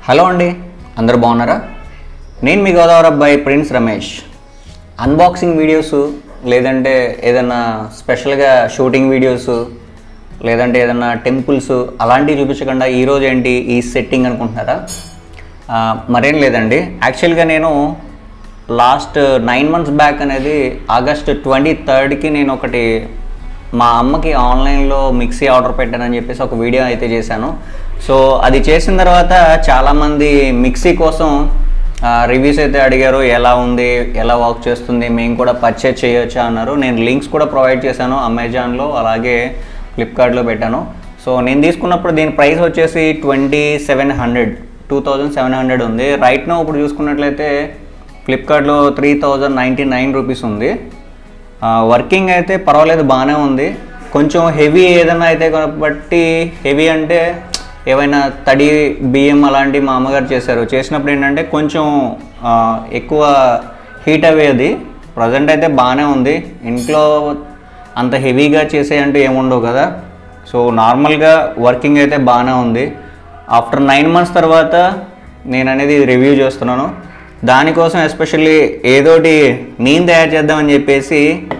Hello అండి అందరూ బాగున్నారా నేను మీ గోదావరి అబ్బాయి ప్రిన్స్ రమేష్ అన్బాక్సింగ్ వీడియోస్ లేదంటే ఏదైనా స్పెషల్గా షూటింగ్ వీడియోస్ లేదంటే ఏదైనా టెంపుల్స్ అలాంటివి చూపించకుండా ఈరోజు ఏంటి ఈ సెట్టింగ్ అనుకుంటున్నారా ఆ, మరేం లేదండి యాక్చువల్గా నేను లాస్ట్ నైన్ మంత్స్ బ్యాక్ అనేది ఆగస్ట్ ట్వంటీ థర్డ్కి నేను ఒకటి మా అమ్మకి ఆన్లైన్లో మిక్సీ ఆర్డర్ పెట్టానని చెప్పేసి ఒక వీడియో అయితే చేశాను సో అది చేసిన తర్వాత చాలామంది మిక్సీ కోసం రివ్యూస్ అయితే అడిగారు ఎలా ఉంది ఎలా వర్క్ చేస్తుంది మేము కూడా పర్చేజ్ చేయొచ్చా అన్నారు నేను లింక్స్ కూడా ప్రొవైడ్ చేశాను అమెజాన్లో అలాగే ఫ్లిప్కార్ట్లో పెట్టాను సో నేను తీసుకున్నప్పుడు దీని ప్రైస్ వచ్చేసి twenty seven hundred two thousand seven hundred ఉంది రైట్ నో ఇప్పుడు చూసుకున్నట్లయితే ఫ్లిప్కార్ట్లో three thousand ninety nine rupees ఉంది ఆ, వర్కింగ్ అయితే పర్వాలేదు బాగానే ఉంది కొంచెం హెవీ ఏదైనా అయితే కాబట్టి హెవీ అంటే ఏవైనా తడి బియ్యం అలాంటివి మా అమ్మగారు చేశారు చేసినప్పుడు ఏంటంటే కొంచెం ఆ, ఎక్కువ హీట్ అయ్యేది ప్రజెంట్ అయితే బాగానే ఉంది ఇంట్లో అంత హెవీగా చేసే అంటూ ఏముండవు కదా సో నార్మల్గా వర్కింగ్ అయితే బాగానే ఉంది ఆఫ్టర్ నైన్ మంత్స్ తర్వాత నేను అనేది రివ్యూ చేస్తున్నాను దానికోసం ఎస్పెషల్లీ ఏదోటి నేను తయారు చేద్దామని చెప్పేసి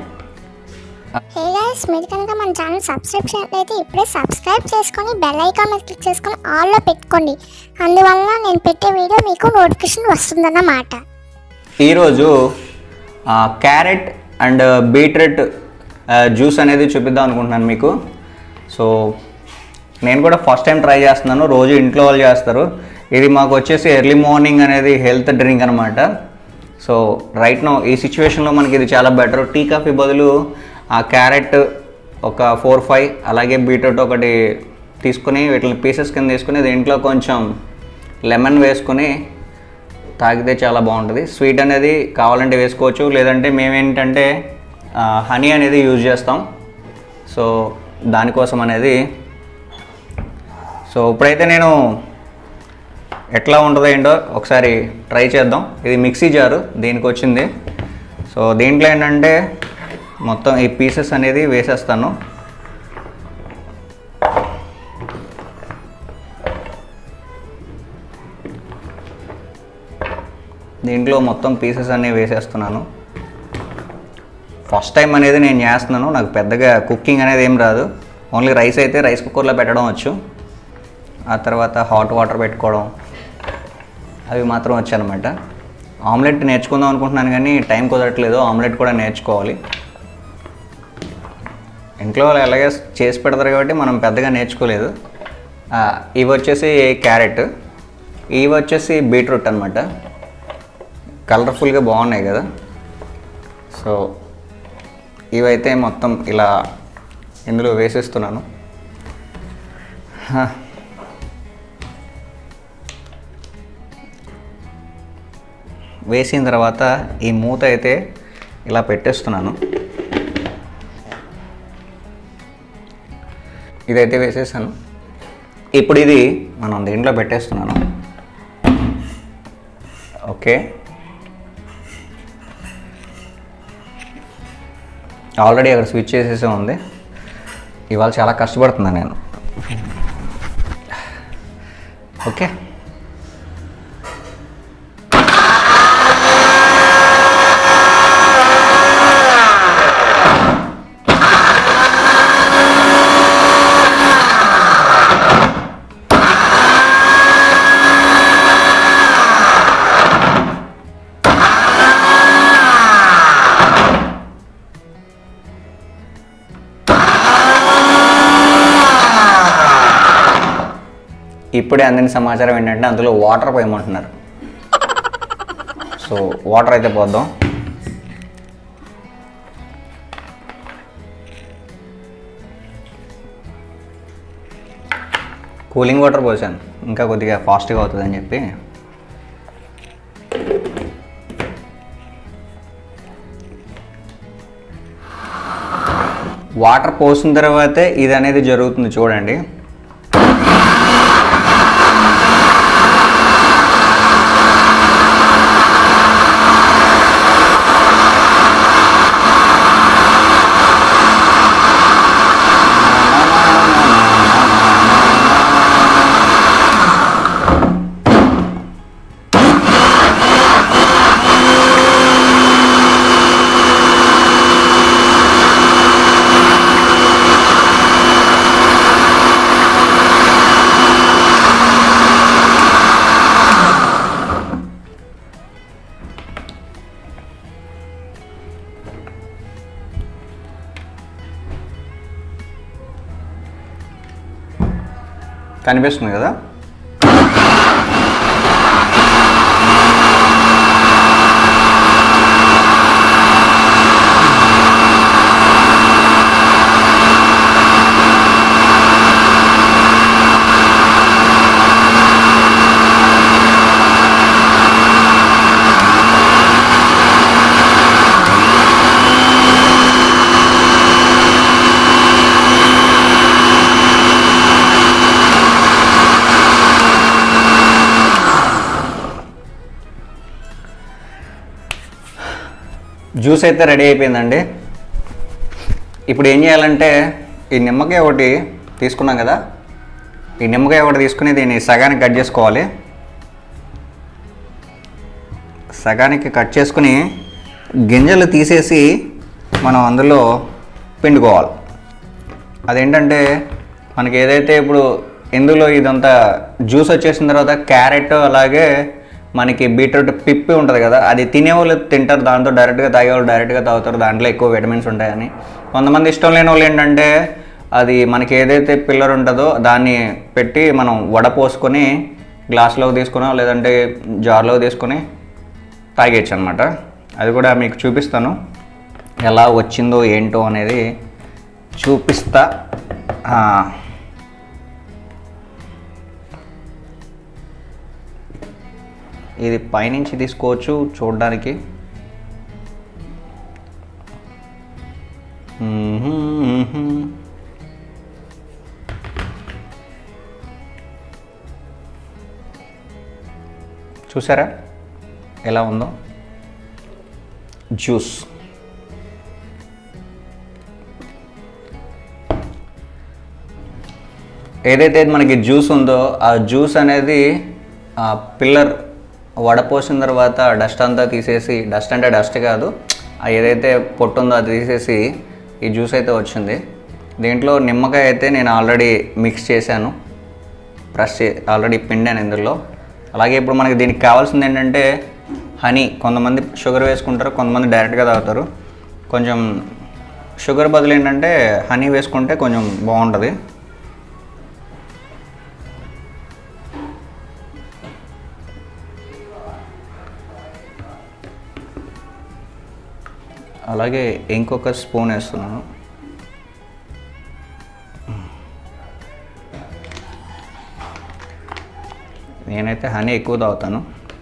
హే గైస్ మీరు కనుక మన ఛానల్ సబ్స్క్రైబ్ చేయట్లయితే ఇప్పుడే సబ్స్క్రైబ్ చేసుకొని బెల్ ఐకాన్ మీద క్లిక్ చేసుకొని ఆల్లో పెట్టుకోండి అందువల్ల నేను పెట్టే వీడియో మీకు నోటిఫికేషన్ వస్తుందన్నమాట ఈరోజు క్యారెట్ అండ్ బీట్రూట్ జ్యూస్ అనేది చూపిద్దాం అనుకుంటున్నాను మీకు సో నేను కూడా ఫస్ట్ టైం ట్రై చేస్తున్నాను రోజు ఇంట్లో వాళ్ళు చేస్తారు ఇది మాకు వచ్చేసి ఎర్లీ మార్నింగ్ అనేది హెల్త్ డ్రింక్ అనమాట సో రైట్ నో ఈ సిచ్యువేషన్లో మనకి ఇది చాలా బెటర్ టీ కాఫీ బదులు ఆ క్యారెట్ ఒక ఫోర్ ఫైవ్ అలాగే బీట్రూట్ ఒకటి తీసుకుని వీటిని పీసెస్ కింద తీసుకుని దీంట్లో కొంచెం లెమన్ వేసుకుని తాగితే చాలా బాగుంటుంది స్వీట్ అనేది కావాలంటే వేసుకోవచ్చు లేదంటే మేమేంటంటే హనీ అనేది యూజ్ చేస్తాం సో దానికోసం అనేది సో ఇప్పుడైతే నేను ఎట్లా ఉంటుందో ఏంటో ఒకసారి ట్రై చేద్దాం ఇది మిక్సీ జారు దీనికి వచ్చింది సో దీంట్లో ఏంటంటే మొత్తం ఈ పీసెస్ అనేది వేసేస్తాను దీంట్లో మొత్తం పీసెస్ అన్నీ వేసేస్తున్నాను ఫస్ట్ టైం అనేది నేను చేస్తున్నాను నాకు పెద్దగా కుకింగ్ అనేది ఏం రాదు ఓన్లీ రైస్ అయితే రైస్ కుక్కర్లో పెట్టడం వచ్చు ఆ తర్వాత హాట్ వాటర్ పెట్టుకోవడం అవి మాత్రం వచ్చానమాట ఆమ్లెట్ నేర్చుకుందాం అనుకుంటున్నాను కానీ టైం కుదరట్లేదు ఆమ్లెట్ కూడా నేర్చుకోవాలి ఇంట్లో వాళ్ళు ఎలాగే చేసి పెడతారు కాబట్టి మనం పెద్దగా నేర్చుకోలేదు ఆ, ఇవి వచ్చేసి క్యారెట్ ఇవి వచ్చేసి బీట్రూట్ అనమాట కలర్ఫుల్గా బాగున్నాయి కదా సో ఇవైతే మొత్తం ఇలా ఇందులో వేసేస్తున్నాను హ. వేసిన తర్వాత ఈ మూత అయితే ఇలా పెట్టేస్తున్నాను ఇదైతే వేసేసాను ఇప్పుడు ఇది మనం దీంట్లో పెట్టేస్తున్నాను ఓకే ఆల్రెడీ అక్కడ స్విచ్ చేసేసే ఉంది ఇవాళ చాలా కష్టపడుతున్నాను నేను ఓకే ఇప్పుడే అందిన సమాచారం ఏంటంటే అందులో వాటర్ పోయమంటున్నారు సో వాటర్ అయితే పోద్దాం కూలింగ్ వాటర్ పోసాను ఇంకా కొద్దిగా ఫాస్ట్గా అవుతుందని చెప్పి వాటర్ పోసిన తర్వాతే ఇది అనేది జరుగుతుంది చూడండి కనిపిస్తుంది కదా జ్యూస్ అయితే రెడీ అయిపోయిందండి ఇప్పుడు ఏం చేయాలంటే ఈ నిమ్మకాయ ఒకటి తీసుకున్నాం కదా ఈ నిమ్మకాయ ఒకటి తీసుకుని దీన్ని సగానికి కట్ చేసుకోవాలి సగానికి కట్ చేసుకుని గింజలు తీసేసి మనం అందులో పిండుకోవాలి అదేంటంటే మనకి ఏదైతే ఇప్పుడు ఇందులో ఇదంతా జ్యూస్ వచ్చేసిన తర్వాత క్యారెట్ అలాగే మనకి బీట్రూట్ పిప్పి ఉంటుంది కదా అది తినేవాళ్ళు తింటారు దాంతో డైరెక్ట్గా తాగేవాళ్ళు డైరెక్ట్గా తాగుతారు దాంట్లో ఎక్కువ విటమిన్స్ ఉంటాయని కొంతమంది ఇష్టం లేని వాళ్ళు ఏంటంటే అది మనకి ఏదైతే పిల్లర్ ఉంటుందో దాన్ని పెట్టి మనం వడ పోసుకొని గ్లాస్లోకి తీసుకున్నా లేదంటే జార్లో తీసుకొని తాగేయచ్చు అనమాట అది కూడా మీకు చూపిస్తాను ఎలా వచ్చిందో ఏంటో అనేది చూపిస్తా ఆ, ఇది పైనుంచి తీసుకోవచ్చు చూడడానికి మ్మ్. చూసారా ఎలా ఉందో జ్యూస్ ఏదైతే మనకి జ్యూస్ ఉందో ఆ జ్యూస్ అనేది ఆ పిల్లర్ వడపోసిన తర్వాత డస్ట్ అంతా తీసేసి డస్ట్ అంటే డస్ట్ కాదు ఆ ఏదైతే పొట్టు ఉందో అది తీసేసి ఈ జ్యూస్ అయితే వచ్చింది దీంట్లో నిమ్మకాయ అయితే నేను ఆల్రెడీ మిక్స్ చేశాను ప్రెస్ చే ఆల్రెడీ పిండాను ఇందులో అలాగే ఇప్పుడు మనకి దీనికి కావాల్సింది ఏంటంటే హనీ కొంతమంది షుగర్ వేసుకుంటారు కొంతమంది డైరెక్ట్గా తాగుతారు కొంచెం షుగర్ బదులు ఏంటంటే హనీ వేసుకుంటే కొంచెం బాగుంటుంది అలాగే ఇంకొక స్పూన్ వేస్తున్నాను నేనైతే హనీ ఎక్కువ తాగుతాను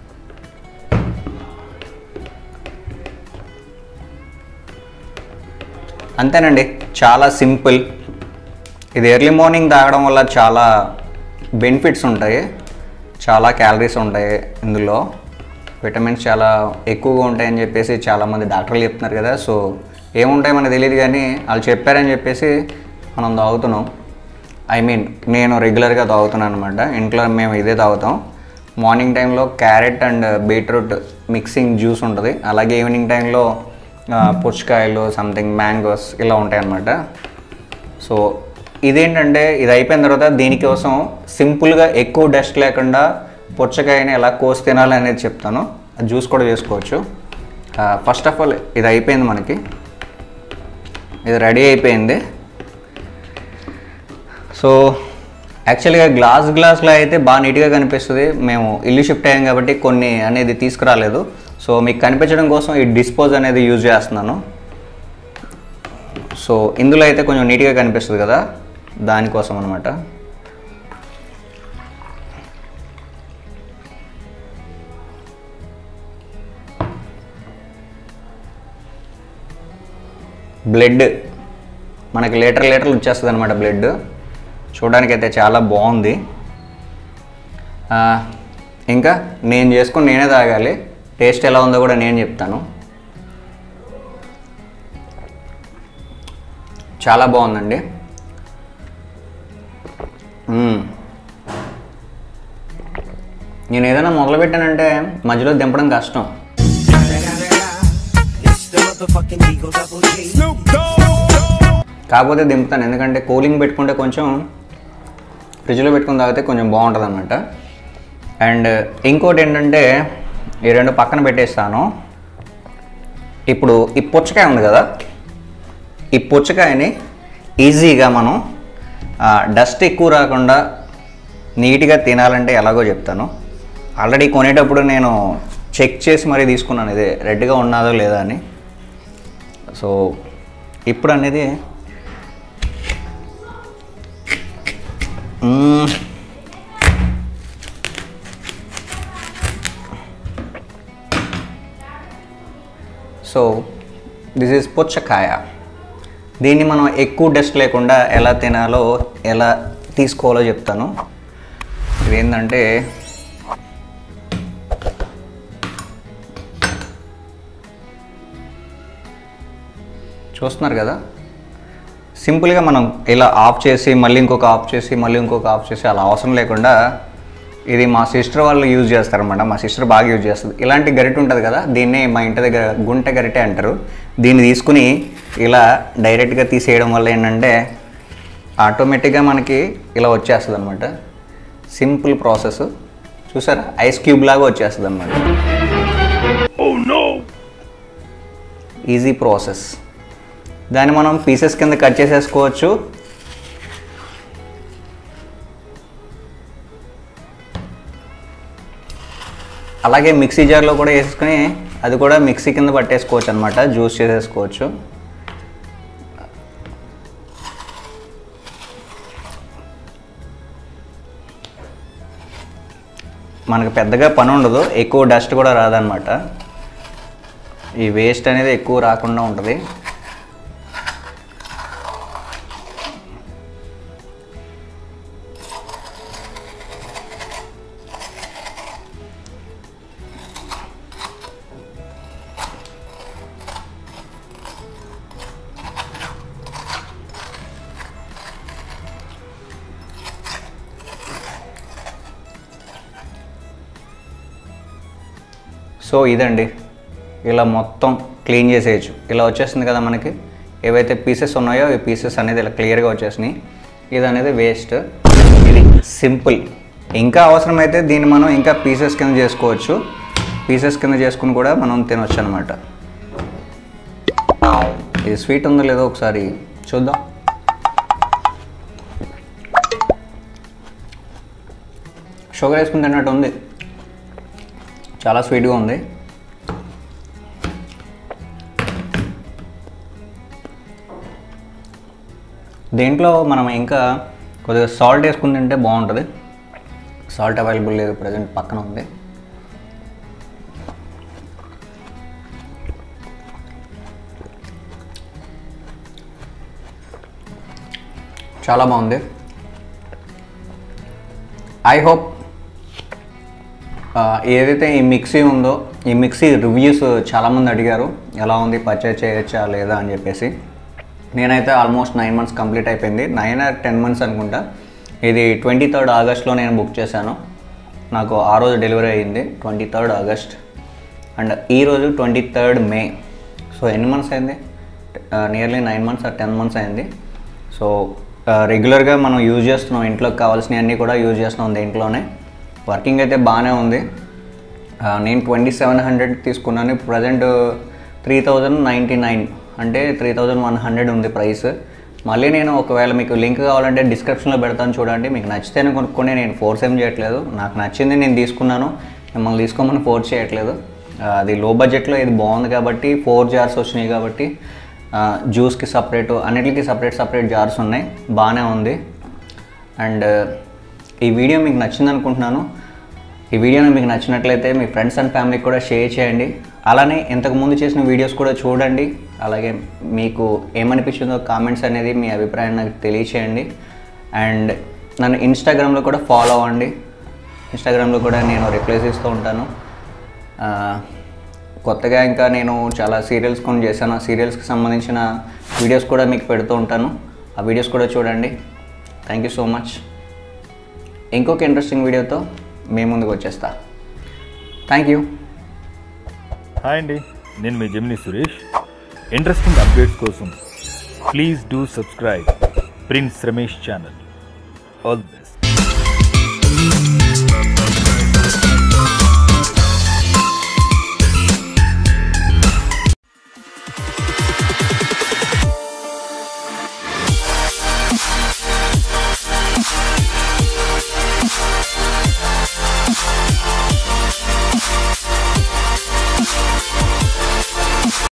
అంతేనండి చాలా సింపుల్ ఇది ఎర్లీ మార్నింగ్ తాగడం వల్ల చాలా బెనిఫిట్స్ ఉంటాయి చాలా క్యాలరీస్ ఉంటాయి ఇందులో విటమిన్స్ చాలా ఎక్కువగా ఉంటాయని చెప్పేసి చాలామంది డాక్టర్లు చెప్తున్నారు కదా సో ఏముంటాయి మనకు తెలియదు కానీ వాళ్ళు చెప్పారని చెప్పేసి మనం తాగుతున్నాం ఐ మీన్ నేను రెగ్యులర్గా తాగుతున్నాను అనమాట ఇంట్లో మేము ఇదే తాగుతాం మార్నింగ్ టైంలో carrot and beetroot mixing juice ఉంటుంది అలాగే ఈవినింగ్ టైంలో ఆ, పుచ్చకాయలు సంథింగ్ మ్యాంగోస్ ఇలా ఉంటాయి అన్నమాట సో ఇదేంటంటే ఇది అయిపోయిన తర్వాత దీనికోసం సింపుల్గా ఎక్కువ డస్ట్ లేకుండా పుచ్చకాయని ఎలా కోసి తినాలి అనేది చెప్తాను ఆ జ్యూస్ కూడా చేసుకోవచ్చు ఫస్ట్ ఆఫ్ ఆల్ ఇది అయిపోయింది మనకి ఇది రెడీ అయిపోయింది సో యాక్చువల్గా గ్లాస్ గ్లాస్లో అయితే బాగా నీట్గా కనిపిస్తుంది మేము ఇల్లు షిఫ్ట్ అయ్యాం కాబట్టి కొన్ని అనేది తీసుకురాలేదు సో మీకు కనిపించడం కోసం ఈ డిస్పోజ్ అనేది యూజ్ చేస్తున్నాను సో ఇందులో అయితే కొంచెం నీట్గా కనిపిస్తుంది కదా దానికోసం అనమాట బ్లడ్ మనకి లీటర్ లీటర్లు వచ్చేస్తుంది అనమాట బ్లడ్ చూడడానికి అయితే చాలా బాగుంది ఆ, ఇంకా నేను చేసుకుని నేనే తాగాలి టేస్ట్ ఎలా ఉందో కూడా నేను చెప్తాను చాలా బాగుందండి మ్మ్. నేను ఏదైనా మొదలు పెట్టానంటే మధ్యలో దింపడం కష్టం కాకపోతే దింపుతాను ఎందుకంటే కూలింగ్ పెట్టుకుంటే కొంచెం ఫ్రిడ్జ్లో పెట్టుకుని తాగితే కొంచెం బాగుంటుంది అనమాట అండ్ ఇంకోటి ఏంటంటే ఈ రెండు పక్కన పెట్టేస్తాను ఇప్పుడు ఈ పుచ్చకాయ ఉంది కదా ఈ పుచ్చకాయని ఈజీగా మనం డస్ట్ ఎక్కువ రాకుండా నీట్గా తినాలంటే ఎలాగో చెప్తాను ఆల్రెడీ కొనేటప్పుడు నేను చెక్ చేసి మరీ తీసుకున్నాను ఇది రెడ్గా ఉన్నదో లేదా అని సో ఇప్పుడు అనేది మ్మ్. సో దిస్ ఈజ్ పుచ్చకాయ దీన్ని మనం ఎక్కువ డస్ట్ లేకుండా ఎలా తినాలో ఎలా తీసుకోవాలో చెప్తాను ఇది ఏంటంటే చూస్తున్నారు కదా సింపుల్గా మనం ఇలా ఆఫ్ చేసి మళ్ళీ ఇంకొక ఆఫ్ చేసి మళ్ళీ ఇంకొక ఆఫ్ చేసి అలా అవసరం లేకుండా ఇది మా సిస్టర్ వాళ్ళు యూజ్ చేస్తారన్నమాట మా సిస్టర్ బాగా యూజ్ చేస్తుంది ఇలాంటి గరిటె ఉంటుంది కదా దీన్నే మా ఇంటి దగ్గర గుంట గరిటె అంటారు దీన్ని తీసుకుని ఇలా డైరెక్ట్గా తీసేయడం వల్ల ఏంటంటే ఆటోమేటిక్గా మనకి ఇలా వచ్చేస్తుంది అనమాట సింపుల్ ప్రాసెస్ చూసారా ఐస్ క్యూబ్ లాగా వచ్చేస్తుంది అనమాట ఈజీ ప్రాసెస్ దాన్ని మనం పీసెస్ కింద కట్ చేసేసుకోవచ్చు అలాగే మిక్సీ జార్లో కూడా వేసుకుని అది కూడా మిక్సీ కింద పట్టేసుకోవచ్చు అనమాట జ్యూస్ చేసేసుకోవచ్చు మనకు పెద్దగా పని ఉండదు ఎక్కువ డస్ట్ కూడా రాదనమాట ఈ వేస్ట్ అనేది ఎక్కువ రాకుండా ఉంటుంది సో ఇదండి ఇలా మొత్తం క్లీన్ చేసేయచ్చు ఇలా వచ్చేసింది కదా మనకి ఏవైతే పీసెస్ ఉన్నాయో ఈ పీసెస్ అనేది ఇలా క్లియర్గా వచ్చేసినాయి ఇది అనేది వేస్ట్ ఇది సింపుల్ ఇంకా అవసరమైతే దీన్ని మనం ఇంకా పీసెస్ కింద చేసుకోవచ్చు పీసెస్ కింద చేసుకుని కూడా మనం తినొచ్చు అనమాట ఇది స్వీట్ ఉందో లేదో ఒకసారి చూద్దాం షుగర్ వేసుకుని తిన్నట్టు ఉంది చాలా స్వీట్గా ఉంది దీంట్లో మనం ఇంకా కొద్దిగా సాల్ట్ వేసుకుని తింటే బాగుంటుంది సాల్ట్ అవైలబుల్ లేదు ప్రజెంట్ పక్కన ఉంది చాలా బాగుంది ఐ హోప్ ఆ, ఏదైతే ఈ మిక్సీ ఉందో ఈ మిక్సీ రివ్యూస్ చాలామంది అడిగారు ఎలా ఉంది పర్చేజ్ చేయొచ్చా లేదా అని చెప్పేసి నేనైతే ఆల్మోస్ట్ నైన్ మంత్స్ కంప్లీట్ అయిపోయింది నైన్ ఆర్ టెన్ మంత్స్ అనుకుంటా ఇది ట్వంటీ థర్డ్ ఆగస్ట్లో నేను బుక్ చేశాను నాకు ఆ రోజు డెలివరీ అయ్యింది ట్వంటీ థర్డ్ ఆగస్ట్ అండ్ ఈ రోజు ట్వంటీ థర్డ్ మే సో ఎన్ని మంత్స్ అయింది nearly nine months or ten months అయింది సో రెగ్యులర్గా మనం యూజ్ చేస్తున్నాం ఇంట్లోకి కావాల్సినవి అన్నీ కూడా యూజ్ చేస్తున్నాం దీంట్లోనే వర్కింగ్ అయితే బాగానే ఉంది ఆ, నేను ట్వంటీ సెవెన్ హండ్రెడ్ తీసుకున్నాను ఇప్పుడు present three thousand ninety nine అంటే త్రీ థౌజండ్ వన్ హండ్రెడ్ ఉంది ప్రైస్ మళ్ళీ నేను ఒకవేళ మీకు లింక్ కావాలంటే డిస్క్రిప్షన్లో పెడతాను చూడండి మీకు నచ్చితేనే కొనుక్కొని నేను ఫోర్స్ ఏం చేయట్లేదు నాకు నచ్చింది నేను తీసుకున్నాను మిమ్మల్ని తీసుకోమని ఫోర్స్ చేయట్లేదు ఆ, అది లో బడ్జెట్లో ఇది బాగుంది కాబట్టి ఫోర్ జార్స్ వచ్చినాయి కాబట్టి ఆ, జ్యూస్కి సపరేట్ అన్నిటికీ సపరేట్ సపరేట్ జార్స్ ఉన్నాయి బాగానే ఉంది అండ్ ఈ వీడియో మీకు నచ్చింది అనుకుంటున్నాను ఈ వీడియోని మీకు నచ్చినట్లయితే మీ ఫ్రెండ్స్ అండ్ ఫ్యామిలీకి కూడా షేర్ చేయండి అలానే ఇంతకు ముందు చేసిన వీడియోస్ కూడా చూడండి అలాగే మీకు ఏమనిపించిందో కామెంట్స్ అనేది మీ అభిప్రాయం నాకు తెలియచేయండి అండ్ నన్ను ఇన్స్టాగ్రామ్లో కూడా ఫాలో అవ్వండి ఇన్స్టాగ్రామ్లో కూడా నేను రిప్లైస్ ఇస్తూ ఉంటాను ఆ, కొత్తగా ఇంకా నేను చాలా సీరియల్స్ కొన్ని చేశాను ఆ సీరియల్స్కి సంబంధించిన వీడియోస్ కూడా మీకు పెడుతూ ఉంటాను ఆ వీడియోస్ కూడా చూడండి థ్యాంక్ యూ సో మచ్ ఇంకొక ఇంట్రెస్టింగ్ వీడియోతో మీ ముందుకు వచ్చేస్తా థ్యాంక్ యూ హాయ్ అండి నేను మీ జమిని సురేష్ ఇంట్రెస్టింగ్ అప్డేట్స్ కోసం please do subscribe Prince Ramesh channel all the best